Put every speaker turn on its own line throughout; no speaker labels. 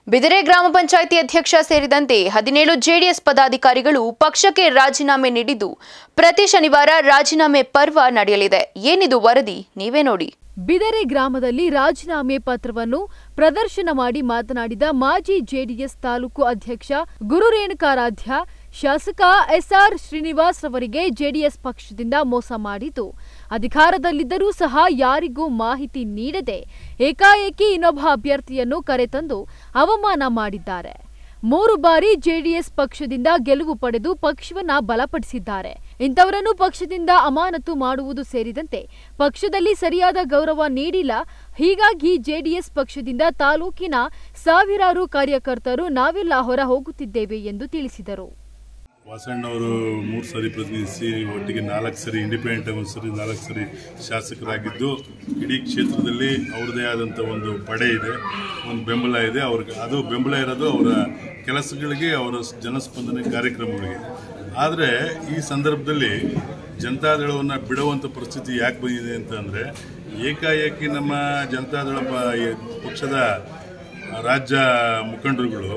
ಬಿದಿರೆ ಗ್ರಾಮ ಪಂಚಾಯಿತಿ ಅಧ್ಯಕ್ಷ ಸೇರಿದಂತೆ ಹದಿನೇಳು ಜೆಡಿಎಸ್ ಪದಾಧಿಕಾರಿಗಳು ಪಕ್ಷಕ್ಕೆ ರಾಜೀನಾಮೆ ನೀಡಿದ್ದು ಪ್ರತಿ ಶನಿವಾರ ರಾಜೀನಾಮೆ ಪರ್ವ ನಡೆಯಲಿದೆ ಏನಿದು ವರದಿ ನೀವೇ ನೋಡಿ
ಬಿದರೆ ಗ್ರಾಮದಲ್ಲಿ ರಾಜೀನಾಮೆ ಪತ್ರವನ್ನು ಪ್ರದರ್ಶನ ಮಾಡಿ ಮಾತನಾಡಿದ ಮಾಜಿ ಜೆಡಿಎಸ್ ತಾಲೂಕು ಅಧ್ಯಕ್ಷ ಗುರು ರೇಣುಕಾರಾಧ್ಯ ಶಾಸಕ ಎಸ್ಆರ್ ಶ್ರೀನಿವಾಸ್ ರವರಿಗೆ ಜೆಡಿಎಸ್ ಪಕ್ಷದಿಂದ ಮೋಸ ಮಾಡಿದ್ದು ಅಧಿಕಾರದಲ್ಲಿದ್ದರೂ ಸಹ ಯಾರಿಗೂ ಮಾಹಿತಿ ನೀಡದೆ ಏಕಾಏಕಿ ಇನ್ನೊಬ್ಬ ಅಭ್ಯರ್ಥಿಯನ್ನು ಕರೆತಂದು ಅವಮಾನ ಮಾಡಿದ್ದಾರೆ ಮೂರು ಬಾರಿ ಜೆಡಿಎಸ್ ಪಕ್ಷದಿಂದ ಗೆಲುವು ಪಡೆದು ಪಕ್ಷವನ್ನ ಬಲಪಡಿಸಿದ್ದಾರೆ ಇಂಥವರನ್ನು ಪಕ್ಷದಿಂದ ಅಮಾನತು ಮಾಡುವುದು ಸೇರಿದಂತೆ ಪಕ್ಷದಲ್ಲಿ ಸರಿಯಾದ ಗೌರವ ನೀಡಿಲ್ಲ ಹೀಗಾಗಿ ಜೆಡಿಎಸ್ ಪಕ್ಷದಿಂದ ತಾಲೂಕಿನ ಸಾವಿರಾರು ಕಾರ್ಯಕರ್ತರು ನಾವೆಲ್ಲ ಹೊರ ಹೋಗುತ್ತಿದ್ದೇವೆ ಎಂದು ತಿಳಿಸಿದರು
ವಾಸಣ್ಣವರು ಮೂರು ಸರಿ ಪ್ರತಿನಿಧಿಸಿ ಒಟ್ಟಿಗೆ ನಾಲ್ಕು ಸರಿ ಇಂಡಿಪೆಂಡೆಂಟ್ ಒಂದು ಸರಿ ನಾಲ್ಕು ಸರಿ ಶಾಸಕರಾಗಿದ್ದು ಇಡೀ ಕ್ಷೇತ್ರದಲ್ಲಿ ಅವ್ರದ್ದೇ ಆದಂಥ ಒಂದು ಪಡೆ ಇದೆ ಒಂದು ಬೆಂಬಲ ಇದೆ ಅವ್ರಿಗೆ ಅದು ಬೆಂಬಲ ಇರೋದು ಅವರ ಕೆಲಸಗಳಿಗೆ ಅವರ ಜನಸ್ಪಂದನೆ ಕಾರ್ಯಕ್ರಮಗಳಿಗೆ ಆದರೆ ಈ ಸಂದರ್ಭದಲ್ಲಿ ಜನತಾದಳವನ್ನು ಬಿಡುವಂಥ ಪರಿಸ್ಥಿತಿ ಯಾಕೆ ಬಂದಿದೆ ಅಂತಂದರೆ ಏಕಾಏಕಿ ನಮ್ಮ ಜನತಾದಳ ಪ- ಈ ಪಕ್ಷದ ರಾಜ್ಯ ಮುಖಂಡರುಗಳು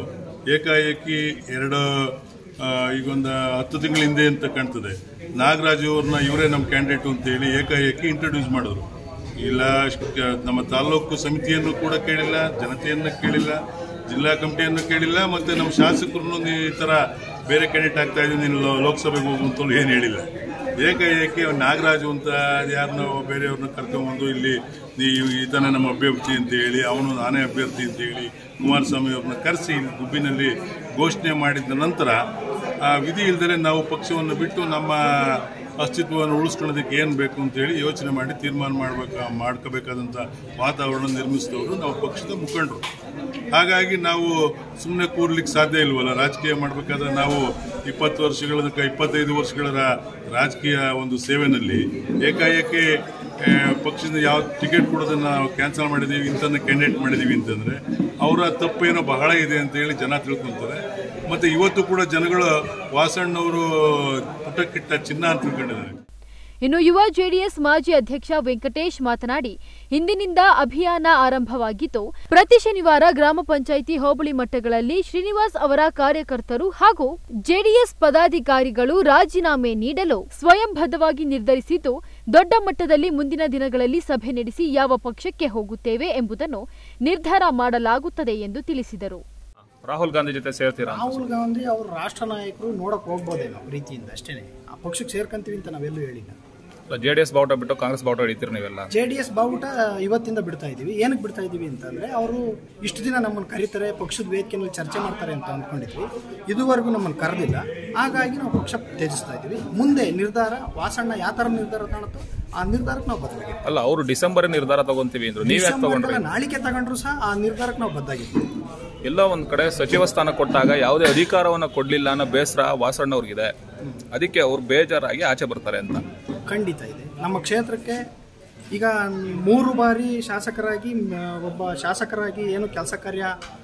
ಏಕಾಏಕಿ ಎರಡು ಆ, ಈಗೊಂದು ಹತ್ತು ತಿಂಗಳ ಹಿಂದೆ ಅಂತ ಕಾಣ್ತದೆ ನಾಗರಾಜು ಅವ್ರನ್ನ ಇವರೇ ನಮ್ಮ ಕ್ಯಾಂಡಿಡೇಟು ಅಂತೇಳಿ ಏಕಾಏಕಿ ಇಂಟ್ರೊಡ್ಯೂಸ್ ಮಾಡಿದ್ರು ಇಲ್ಲ ಶ- ನಮ್ಮ ತಾಲೂಕು ಸಮಿತಿಯನ್ನು ಕೂಡ ಕೇಳಿಲ್ಲ ಜನತೆಯನ್ನು ಕೇಳಿಲ್ಲ ಜಿಲ್ಲಾ ಕಮಿಟಿಯನ್ನು ಕೇಳಿಲ್ಲ ಮತ್ತು ನಮ್ಮ ಶಾಸಕರನ್ನು ಈ ಥರ ಬೇರೆ ಕ್ಯಾಂಡಿಡೇಟ್ ಆಗ್ತಾ ಇದ್ದೀನಿ ನೀನು ಲೋ- ಲೋಕಸಭೆಗೆ ಹೋಗುವಂತಲೂ ಏನು ಹೇಳಿಲ್ಲ ಏಕಾಏಕಿ ಅವ್ನು ನಾಗರಾಜು ಅಂತ ಯಾರನ್ನೋ ಬೇರೆಯವ್ರನ್ನ ಕರ್ಕೊಂಬಂದು ಇಲ್ಲಿ ನೀವು ಈತನೇ ನಮ್ಮ ಅಭ್ಯರ್ಥಿ ಅಂತ ಹೇಳಿ ಅವನು ನಾನೇ ಅಭ್ಯರ್ಥಿ ಅಂತ ಹೇಳಿ ಕುಮಾರಸ್ವಾಮಿ ಅವ್ರನ್ನ ಕರೆಸಿ ಇಲ್ಲಿ ಗುಬ್ಬಿನಲ್ಲಿ ಘೋಷಣೆ ಮಾಡಿದ ನಂತರ ಆ ವಿಧಿ ಇಲ್ಲದೆ ನಾವು ಪಕ್ಷವನ್ನು ಬಿಟ್ಟು ನಮ್ಮ ಅಸ್ತಿತ್ವವನ್ನು ಉಳಿಸ್ಕೊಳ್ಳೋದಕ್ಕೆ ಏನು ಬೇಕು ಅಂತೇಳಿ ಯೋಚನೆ ಮಾಡಿ ತೀರ್ಮಾನ ಮಾಡಬೇಕು ಮಾಡ್ಕೋಬೇಕಾದಂಥ ವಾತಾವರಣ ನಿರ್ಮಿಸಿದವರು ನಾವು ಪಕ್ಷದ ಮುಖಂಡರು ಹಾಗಾಗಿ ನಾವು ಸುಮ್ಮನೆ ಕೂರ್ಲಿಕ್ಕೆ ಸಾಧ್ಯ ಇಲ್ವಲ್ಲ ರಾಜಕೀಯ ಮಾಡಬೇಕಾದ್ರೆ ನಾವು ಇಪ್ಪತ್ತು ವರ್ಷಗಳ ಇಪ್ಪತ್ತೈದು ವರ್ಷಗಳ ರಾ- ರಾಜಕೀಯ ಒಂದು ಸೇವೆನಲ್ಲಿ ಏಕಾಏಕಿ ಆ, ಪಕ್ಷದಿಂದ ಯಾವ ಟಿಕೆಟ್ ಕೊಡೋದನ್ನ ನಾವು ಕ್ಯಾನ್ಸಲ್ ಮಾಡಿದ್ದೀವಿ ಇಂಥನ್ನ ಕ್ಯಾಂಡಿಡೇಟ್ ಮಾಡಿದ್ದೀವಿ ಅಂತಂದರೆ ಅವರ ತಪ್ಪೇನೋ ಬಹಳ ಇದೆ ಅಂತ ಹೇಳಿ ಜನ ತಿಳ್ಕೊತಾರೆ ಮತ್ತು ಇವತ್ತು ಕೂಡ ಜನಗಳು ವಾಸಣ್ಣವರು ಪುಟಕ್ಕಿಟ್ಟ ಚಿನ್ನ ಅಂತ ತಿಳ್ಕೊಂಡಿದ್ದಾರೆ
ಇನ್ನು ಯುವ ಜೆಡಿಎಸ್ ಮಾಜಿ ಅಧ್ಯಕ್ಷ ವೆಂಕಟೇಶ್ ಮಾತನಾಡಿ ಇಂದಿನಿಂದ ಅಭಿಯಾನ ಆರಂಭವಾಗಿದ್ದು ಪ್ರತಿ ಶನಿವಾರ ಗ್ರಾಮ ಪಂಚಾಯಿತಿ ಹೋಬಳಿ ಮಟ್ಟಗಳಲ್ಲಿ ಶ್ರೀನಿವಾಸ್ ಅವರ ಕಾರ್ಯಕರ್ತರು ಹಾಗೂ ಜೆಡಿಎಸ್ ಪದಾಧಿಕಾರಿಗಳು ರಾಜೀನಾಮೆ ನೀಡಲು ಸ್ವಯಂಬದ್ಧವಾಗಿ ನಿರ್ಧರಿಸಿದ್ದು ದೊಡ್ಡ ಮಟ್ಟದಲ್ಲಿ ಮುಂದಿನ ದಿನಗಳಲ್ಲಿ ಸಭೆ ನಡೆಸಿ ಯಾವ ಪಕ್ಷಕ್ಕೆ ಹೋಗುತ್ತೇವೆ ಎಂಬುದನ್ನು ನಿರ್ಧಾರ ಮಾಡಲಾಗುತ್ತದೆ ಎಂದು ತಿಳಿಸಿದರು
ರಾಹುಲ್ ಗಾಂಧಿ ಜೊತೆ ಸೇರ್ತೀರಾ ಅಂತ.
ರಾಹುಲ್ ಗಾಂಧಿ ಅವ್ರ ರಾಷ್ಟ್ರ ನಾಯಕರು ನೋಡಕ್ ಹೋಗ್ಬೋದೇನೋ ಪ್ರೀತಿಯಿಂದ ಅಷ್ಟೇನೆ ಆ ಪಕ್ಷಕ್ಕೆ ಸೇರ್ಕಂತೀವಿ ಅಂತ ನಾವೆಲ್ಲೂ ಹೇಳಿಲ್ಲ
ಜೆ ಡಿ ಎಸ್ ಬಾವುಟ ಬಿಟ್ಟು ಕಾಂಗ್ರೆಸ್ ಬಾವುಟ ಹಿಡಿತೀರಿ ನೀವೆಲ್ಲ
ಜೆ ಡಿ ಎಸ್ ಬಾವುಟ ಇವತ್ತಿಂದ ಬಿಡ್ತಾ ಇದೀವಿ ಏನಕ್ಕೆ ಬಿಡ್ತಾ ಇದೀವಿ ಅಂತಂದ್ರೆ ಅವರು ಇಷ್ಟು ದಿನ ನಮ್ಮನ್ನು ಕರೀತಾರೆ ಪಕ್ಷದ ವೇದಿಕೆಯಲ್ಲಿ ಚರ್ಚೆ ಮಾಡ್ತಾರೆ ಅಂತ ಅಂದ್ಕೊಂಡಿದ್ವಿ ಇದುವರೆಗೂ ನಮ್ಮನ್ನು ಕರೆದಿಲ್ಲ ಹಾಗಾಗಿ ನಾವು ಪಕ್ಷ ತ್ಯಜಿಸ್ತಾ ಇದೀವಿ ಮುಂದೆ ನಿರ್ಧಾರ ವಾಸಣ್ಣ ಯಾವ ಥರ ನಿರ್ಧಾರ ಕಾಣುತ್ತೋ ಆ ನಿರ್ಧಾರಕ್ಕೆ ನಾವು ಬದಲಾಗಿದ್ದೀವಿ
ಅಲ್ಲ ಅವರು ಡಿಸೆಂಬರ್ ನಿರ್ಧಾರ ತಗೊಂತೀವಿ ಅಂದ್ರು ನೀವ್ ಯಾಕೆ ತಗೊಂಡ್ರಿ
ಡಿಸೆಂಬರ್ದಲ್ಲ ನಾಳಿಕೆ ತಗೊಂಡ್ರು ಸಹ ಆ ನಿರ್ಧಾರಕ್ಕೆ ನಾವು ಬದ್ದಾಗಿದ್ದೀವಿ
ಎಲ್ಲ ಒಂದ್ ಕಡೆ ಸಚಿವ ಸ್ಥಾನ ಕೊಟ್ಟಾಗ ಯಾವುದೇ ಅಧಿಕಾರವನ್ನ ಕೊಡ್ಲಿಲ್ಲ ಅನ್ನೋ ಬೇಸರ ವಾಸಣ್ಣ ಅವ್ರಿಗಿದೆ ಅದಕ್ಕೆ ಅವ್ರು ಬೇಜಾರಾಗಿ ಆಚೆ ಬರ್ತಾರೆ ಅಂತ
ಖಂಡಿತ ಇದೆ ನಮ್ಮ ಕ್ಷೇತ್ರಕ್ಕೆ ಈಗ ಮೂರು ಬಾರಿ ಶಾಸಕರಾಗಿ ಮ, ಒಬ್ಬ ಶಾಸಕರಾಗಿ ಏನು ಕೆಲಸ ಕಾರ್ಯ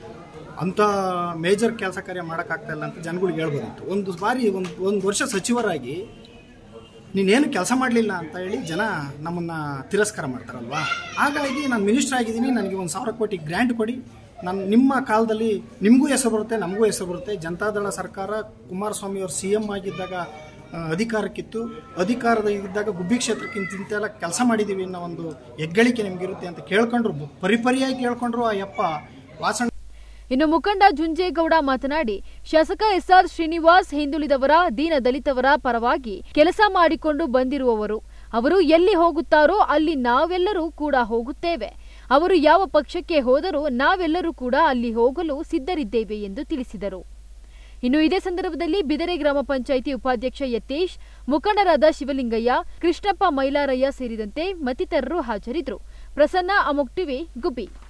ಅಂಥ ಮೇಜರ್ ಕೆಲಸ ಕಾರ್ಯ ಮಾಡೋಕ್ಕಾಗ್ತಾ ಇಲ್ಲ ಅಂತ ಜನಗಳಿಗೆ ಹೇಳ್ಬೋದಿತ್ತು ಒಂದು ಬಾರಿ ಒಂದು ಒಂದು ವರ್ಷ ಸಚಿವರಾಗಿ ನೀನೇನು ಕೆಲಸ ಮಾಡಲಿಲ್ಲ ಅಂತ ಹೇಳಿ ಜನ ನಮ್ಮನ್ನು ತಿರಸ್ಕಾರ ಮಾಡ್ತಾರಲ್ವಾ ಹಾಗಾಗಿ ನಾನು ಮಿನಿಸ್ಟರ್ ಆಗಿದ್ದೀನಿ ನನಗೆ ಒಂದು ಸಾವಿರ ಕೋಟಿ ಗ್ರ್ಯಾಂಟ್ ಕೊಡಿ ನಾನು ನಿಮ್ಮ ಕಾಲದಲ್ಲಿ ನಿಮಗೂ ಹೆಸರು ಬರುತ್ತೆ ನಮಗೂ ಹೆಸರು ಬರುತ್ತೆ ಜನತಾದಳ ಸರ್ಕಾರ ಕುಮಾರಸ್ವಾಮಿ ಅವರು ಸಿ ಎಂ ಆಗಿದ್ದಾಗ ಆ, ಅಧಿಕಾರಕ್ಕಿತ್ತು ಅಧಿಕಾರದ ಇದ್ದಾಗ ಗುಬ್ಬಿ ಕ್ಷೇತ್ರಕ್ಕಿಂತ ಇಂತೆಲ್ಲ ಕೆಲಸ ಮಾಡಿದ್ದೀವಿ ಅನ್ನೋ ಒಂದು ಹೆಗ್ಗಳಿಕೆ ನಿಮಗಿರುತ್ತೆ ಅಂತ ಕೇಳ್ಕೊಂಡ್ರು ಪರಿಪರಿಯಾಗಿ ಕೇಳ್ಕೊಂಡ್ರು ಆ ಯಪ್ಪ ವಾಸಣ್ಣ
ಇನ್ನು ಮುಖಂಡ ಜುಂಜೇಗೌಡ ಮಾತನಾಡಿ ಶಾಸಕ ಎಸ್ಆರ್ ಶ್ರೀನಿವಾಸ್ ಹಿಂದುಳಿದವರ ದೀನ ದಲಿತವರ ಪರವಾಗಿ ಕೆಲಸ ಮಾಡಿಕೊಂಡು ಬಂದಿರುವವರು ಅವರು ಎಲ್ಲಿ ಹೋಗುತ್ತಾರೋ ಅಲ್ಲಿ ನಾವೆಲ್ಲರೂ ಕೂಡ ಹೋಗುತ್ತೇವೆ ಅವರು ಯಾವ ಪಕ್ಷಕ್ಕೆ ಹೋದರೂ ನಾವೆಲ್ಲರೂ ಕೂಡ ಅಲ್ಲಿ ಹೋಗಲು ಸಿದ್ಧರಿದ್ದೇವೆ ಎಂದು ತಿಳಿಸಿದರು ಇನ್ನು ಇದೇ ಸಂದರ್ಭದಲ್ಲಿ ಬಿದರೆ ಗ್ರಾಮ ಪಂಚಾಯಿತಿ ಉಪಾಧ್ಯಕ್ಷ ಯತೇಶ್ ಮುಖಂಡರಾದ ಶಿವಲಿಂಗಯ್ಯ ಕೃಷ್ಣಪ್ಪ ಮೈಲಾರಯ್ಯ ಸೇರಿದಂತೆ ಮತ್ತಿತರರು ಹಾಜರಿದ್ದರು ಪ್ರಸನ್ನ ಅಮೋಕ್ ಟಿವಿ ಗುಬ್ಬಿ